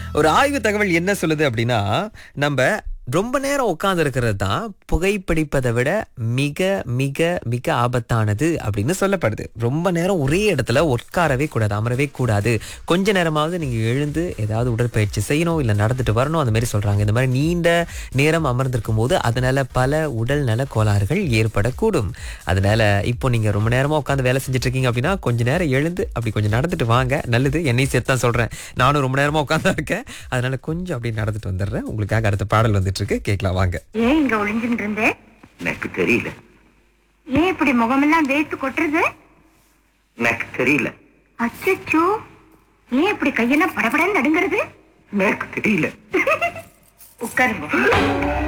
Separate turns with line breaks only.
ஒரு ஆய்வு தகவல் என்ன சொல்லுது அப்படின்னா நம்ம ரொம்ப நேரம் உட்கார்ந்து இருக்கிறது தான் புகைப்பிடிப்பதை விட மிக மிக மிக ஆபத்தானது அப்படின்னு சொல்லப்படுது ரொம்ப நேரம் ஒரே இடத்துல உட்காரவே கூடாது அமரவே கூடாது கொஞ்ச நேரமாவது நீங்க எழுந்து ஏதாவது உடற்பயிற்சி செய்யணும் இல்ல நடந்துட்டு வரணும் அந்த மாதிரி சொல்றாங்க இந்த மாதிரி நீண்ட நேரம் அமர்ந்திருக்கும் போது அதனால பல உடல் நல கோளாறுகள் ஏற்படக்கூடும் அதனால இப்போ நீங்க ரொம்ப நேரமா உட்காந்து வேலை செஞ்சுட்டு இருக்கீங்க அப்படின்னா கொஞ்ச நேரம் எழுந்து அப்படி கொஞ்சம் நடந்துட்டு வாங்க நல்லது என்னையும் சேர்த்து தான் சொல்றேன் நானும் ரொம்ப நேரமா உட்காந்தா இருக்கேன் அதனால கொஞ்சம் அப்படி நடந்துட்டு வந்துடுறேன் உங்களுக்காக அடுத்த பாடல் வந்துட்டு இருக்கு கேட்கலாம் வாங்க
ஏன் இங்க ஒளிஞ்சுட்டு இருந்த
எனக்கு தெரியல
ஏன் இப்படி முகமெல்லாம் வேர்த்து கொட்டுறது
எனக்கு தெரியல
அச்சச்சோ ஏன் இப்படி கையெல்லாம் படபடன்னு நடுங்கிறது
எனக்கு தெரியல
உட்காருங்க